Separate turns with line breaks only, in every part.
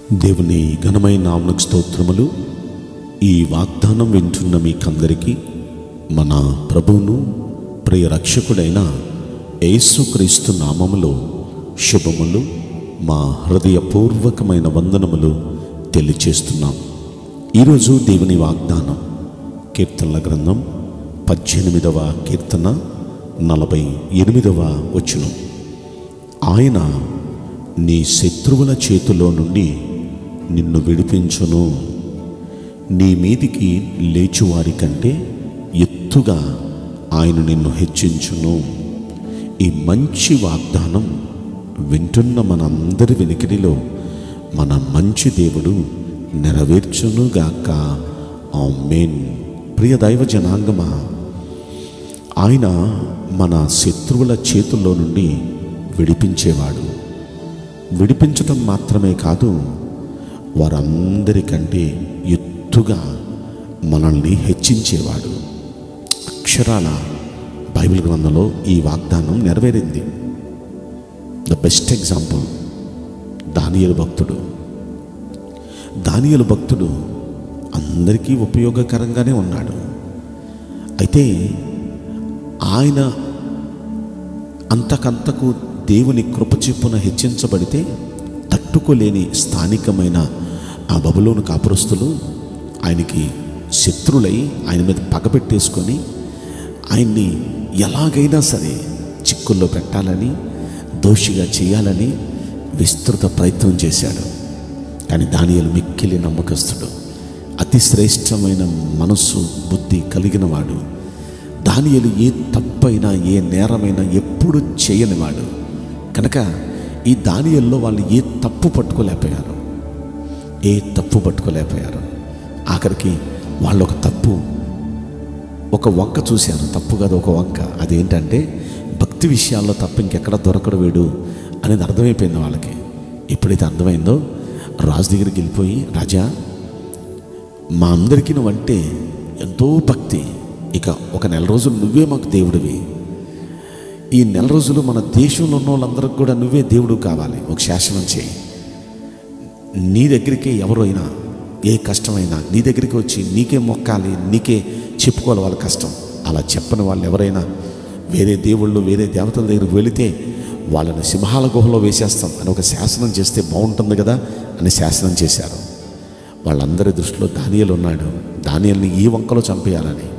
దేవుని ఘనమైన నామకు స్తోత్రములు ఈ వాగ్దానం వింటున్న మీకందరికీ మన ప్రభువును ప్రియ రక్షకుడైన యేసుక్రీస్తు నామములో శుభములు మా హృదయపూర్వకమైన వందనములు తెలియచేస్తున్నాం ఈరోజు దేవుని వాగ్దానం కీర్తనల గ్రంథం పద్దెనిమిదవ కీర్తన నలభై ఎనిమిదవ వచనం ఆయన నీ శత్రువుల చేతిలో నుండి నిన్ను విడిపించును నీ మీదికి లేచువారి కంటే ఎత్తుగా ఆయన నిన్ను హెచ్చించును ఈ మంచి వాగ్దానం వింటున్న మనందరి వెనుకడిలో మన మంచి దేవుడు నెరవేర్చునుగాక ఆమేన్ ప్రియ దైవ జనాంగమా ఆయన మన శత్రువుల చేతుల్లో నుండి విడిపించేవాడు విడిపించటం మాత్రమే కాదు వారందరికంటే ఎత్తుగా మనల్ని హెచ్చించేవాడు అక్షరాల బైబిల్ గ్రంథంలో ఈ వాగ్దానం నెరవేరింది ద బెస్ట్ ఎగ్జాంపుల్ దానియలు భక్తుడు దానియలు భక్తుడు అందరికీ ఉపయోగకరంగానే ఉన్నాడు అయితే ఆయన అంతకంతకు దేవుని కృపచెప్పున హెచ్చించబడితే తట్టుకోలేని స్థానికమైన ఆ బబులోను కాపురస్తులు ఆయనకి శత్రులై ఆయన మీద పగబెట్టేసుకొని ఆయన్ని ఎలాగైనా సరే చిక్కుల్లో పెట్టాలని దోషిగా చేయాలని విస్తృత ప్రయత్నం చేశాడు కానీ దానియలు మిక్కిలి నమ్మకస్తుడు అతి శ్రేష్టమైన మనస్సు బుద్ధి కలిగిన వాడు దానియలు ఏ తప్పైనా ఏ నేరమైనా ఎప్పుడు చేయనివాడు కనుక ఈ దానియల్లో వాళ్ళు ఏ తప్పు పట్టుకోలేకపోయారు ఏ తప్పు పట్టుకోలేకపోయారు ఆఖరికి వాళ్ళు ఒక తప్పు ఒక వంక చూశారు తప్పు కాదు ఒక వంక అదేంటంటే భక్తి విషయాల్లో తప్ప ఇంకెక్కడ దొరకడు వీడు అనేది అర్థమైపోయింది వాళ్ళకి ఎప్పుడైతే అర్థమైందో రాజు దగ్గరికి వెళ్ళిపోయి రాజా మా అందరికీ నువ్వంటే ఎంతో భక్తి ఇక ఒక నెల రోజులు నువ్వే మాకు దేవుడివి ఈ నెల రోజులు మన దేశంలో ఉన్న వాళ్ళందరికి కూడా నువ్వే దేవుడు కావాలి ఒక శాసనం చేయి నీ దగ్గరికి ఎవరైనా ఏ కష్టమైనా నీ దగ్గరికి వచ్చి నీకే మొక్కాలి నీకే చెప్పుకోవాలి వాళ్ళ కష్టం అలా చెప్పని వాళ్ళు ఎవరైనా వేరే దేవుళ్ళు వేరే దేవతల దగ్గరికి వెళితే వాళ్ళని సింహాల గుహలో వేసేస్తాం అని ఒక శాసనం చేస్తే బాగుంటుంది కదా అని శాసనం చేశారు వాళ్ళందరి దృష్టిలో దానియలు ఉన్నాడు దానియల్ని ఈ వంకలో చంపేయాలని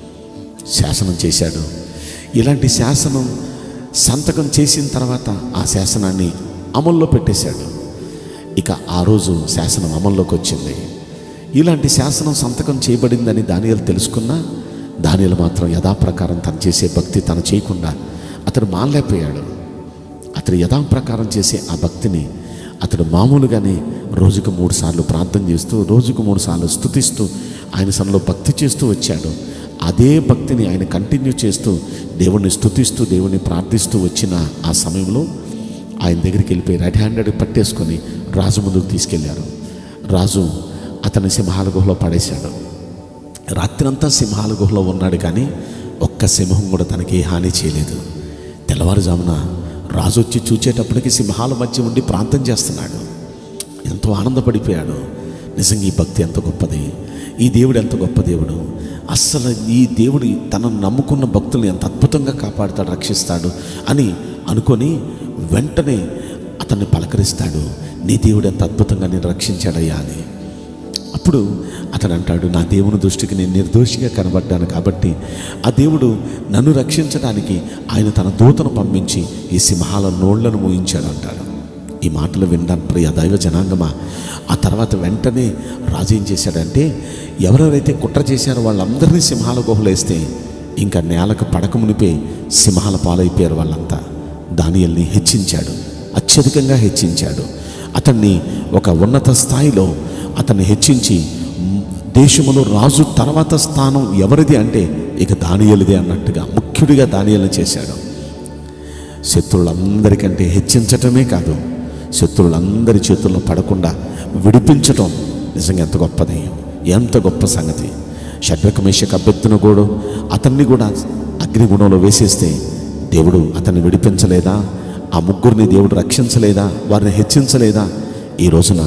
శాసనం చేశాడు ఇలాంటి శాసనం సంతకం చేసిన తర్వాత ఆ శాసనాన్ని అమల్లో పెట్టేశాడు ఇక ఆ రోజు శాసనం అమల్లోకి వచ్చింది ఇలాంటి శాసనం సంతకం చేయబడిందని దానియలు తెలుసుకున్నా దానియలు మాత్రం యథాప్రకారం తను చేసే భక్తి తను చేయకుండా అతడు మానలేకపోయాడు అతడు యథాప్రకారం చేసే ఆ భక్తిని అతడు మామూలుగానే రోజుకు మూడు సార్లు ప్రార్థన చేస్తూ రోజుకు మూడు సార్లు స్థుతిస్తూ ఆయన సనలో భక్తి చేస్తూ వచ్చాడు అదే భక్తిని ఆయన కంటిన్యూ చేస్తూ దేవుణ్ణి స్థుతిస్తూ దేవుణ్ణి ప్రార్థిస్తూ వచ్చిన ఆ సమయంలో ఆయన దగ్గరికి వెళ్ళిపోయి రెడ్ హ్యాండెడ్ పట్టేసుకొని రాజు ముందుకు తీసుకెళ్లారు రాజు అతని సింహాల గుహలో పడేశాడు రాత్రంతా సింహాల గుహలో ఉన్నాడు కానీ ఒక్క సింహం కూడా తనకి ఏ హాని చేయలేదు తెల్లవారుజామున రాజు వచ్చి చూచేటప్పటికి సింహాల మధ్య ఉండి ప్రాంతం చేస్తున్నాడు ఎంతో ఆనందపడిపోయాడు నిజంగా ఈ భక్తి ఎంత గొప్పది ఈ దేవుడు ఎంత గొప్ప దేవుడు అస్సలు ఈ దేవుడు తనను నమ్ముకున్న భక్తులను ఎంత అద్భుతంగా కాపాడుతాడు రక్షిస్తాడు అని అనుకొని వెంటనే అతన్ని పలకరిస్తాడు నీ దేవుడు ఎంత అద్భుతంగా నేను రక్షించాడయ్యా అని అప్పుడు అతడు అంటాడు నా దేవుని దృష్టికి నేను నిర్దోషిగా కనబడ్డాను కాబట్టి ఆ దేవుడు నన్ను రక్షించడానికి ఆయన తన దూతను పంపించి ఈ సింహాల నోళ్లను మోయించాడు అంటాడు ఈ మాటలు వినడానికి ప్రియ దైవ జనాంగమా ఆ తర్వాత వెంటనే రాజు ఏం చేశాడంటే ఎవరెవరైతే కుట్ర చేశారో వాళ్ళందరినీ సింహాల గుహలు వేస్తే ఇంకా నేలకు పడక మునిపే సింహాల పాలైపోయారు వాళ్ళంతా దానియల్ని హెచ్చించాడు అత్యధికంగా హెచ్చించాడు అతన్ని ఒక ఉన్నత స్థాయిలో అతన్ని హెచ్చించి దేశంలో రాజు తర్వాత స్థానం ఎవరిది అంటే ఇక దానియలిదే అన్నట్టుగా ముఖ్యుడిగా దానియల్ని చేశాడు శత్రువులందరికంటే హెచ్చించటమే కాదు శత్రువులందరి చేతుల్లో పడకుండా విడిపించటం నిజంగా ఎంత గొప్పది ఎంత గొప్ప సంగతి షడ్రకమేషక అభ్యర్థును కూడా అతన్ని కూడా అగ్నిగుణంలో వేసేస్తే దేవుడు అతన్ని విడిపించలేదా ఆ ముగ్గురిని దేవుడు రక్షించలేదా వారిని హెచ్చించలేదా ఈ రోజున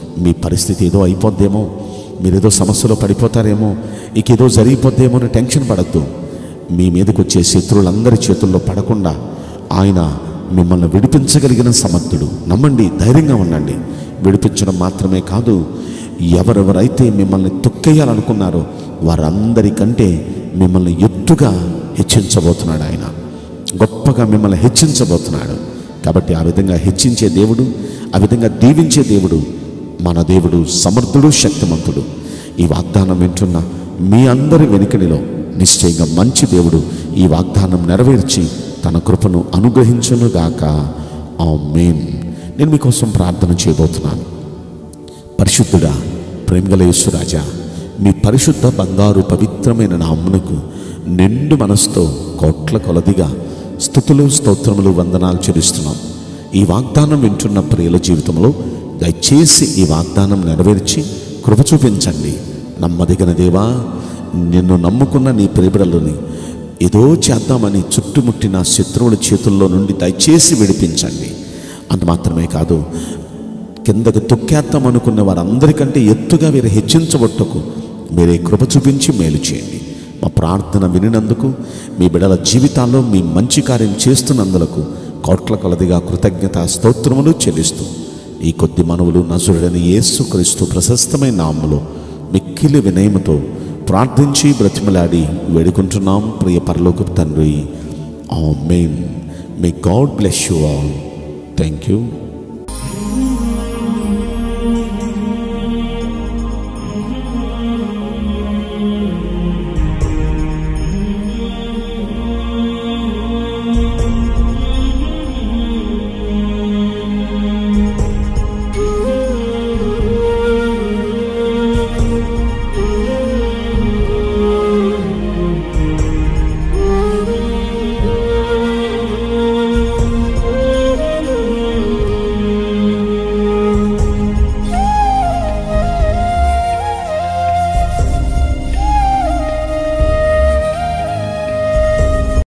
మీ పరిస్థితి ఏదో అయిపోద్దేమో మీరేదో సమస్యలో పడిపోతారేమో ఇక ఏదో జరిగిపోద్దేమో అని టెన్షన్ పడద్దు మీ మీదకి వచ్చే శత్రువులందరి చేతుల్లో పడకుండా ఆయన మిమ్మల్ని విడిపించగలిగిన సమర్థుడు నమ్మండి ధైర్యంగా ఉండండి విడిపించడం మాత్రమే కాదు ఎవరెవరైతే మిమ్మల్ని తొక్కేయాలనుకున్నారో వారందరికంటే మిమ్మల్ని ఎత్తుగా హెచ్చించబోతున్నాడు ఆయన గొప్పగా మిమ్మల్ని హెచ్చించబోతున్నాడు కాబట్టి ఆ విధంగా హెచ్చించే దేవుడు ఆ విధంగా దీవించే దేవుడు మన దేవుడు సమర్థుడు శక్తిమంతుడు ఈ వాగ్దానం వింటున్న మీ అందరి వెనుకడిలో నిశ్చయంగా మంచి దేవుడు ఈ వాగ్దానం నెరవేర్చి తన కృపను అనుగ్రహించునుగాక ఆ మెయిన్ నేను మీకోసం ప్రార్థన చేయబోతున్నాను పరిశుద్ధుడా ప్రేమగల యేసురాజా మీ పరిశుద్ధ బంగారు పవిత్రమైన నామ్మునకు నిండు మనసుతో కోట్ల కొలదిగా స్థుతులు స్తోత్రములు వందనాలు చెల్లిస్తున్నాం ఈ వాగ్దానం వింటున్న ప్రియుల జీవితంలో దయచేసి ఈ వాగ్దానం నెరవేర్చి కృప చూపించండి నమ్మదగిన దేవా నిన్ను నమ్ముకున్న నీ ప్రేబడలని ఏదో చేద్దామని చుట్టుముట్టిన శత్రువుల చేతుల్లో నుండి దయచేసి విడిపించండి అంత మాత్రమే కాదు కిందకు తొక్కేద్దాం అనుకున్న వారందరికంటే ఎత్తుగా వీరు హెచ్చించబొట్టకు మీరే కృప చూపించి మేలు చేయండి మా ప్రార్థన వినినందుకు మీ బిడల జీవితాల్లో మీ మంచి కార్యం చేస్తున్నందులకు కోట్ల కొలదిగా కృతజ్ఞత స్తోత్రములు చెల్లిస్తూ ఈ కొద్ది మనవులు నజుడని యేసు క్రీస్తు ప్రశస్తమైన నామములో మిక్కిలి వినయముతో ప్రార్థించి బ్రతిమలాడి వేడుకుంటున్నాం ప్రియ పరలోక తండ్రి amen may God bless you all thank you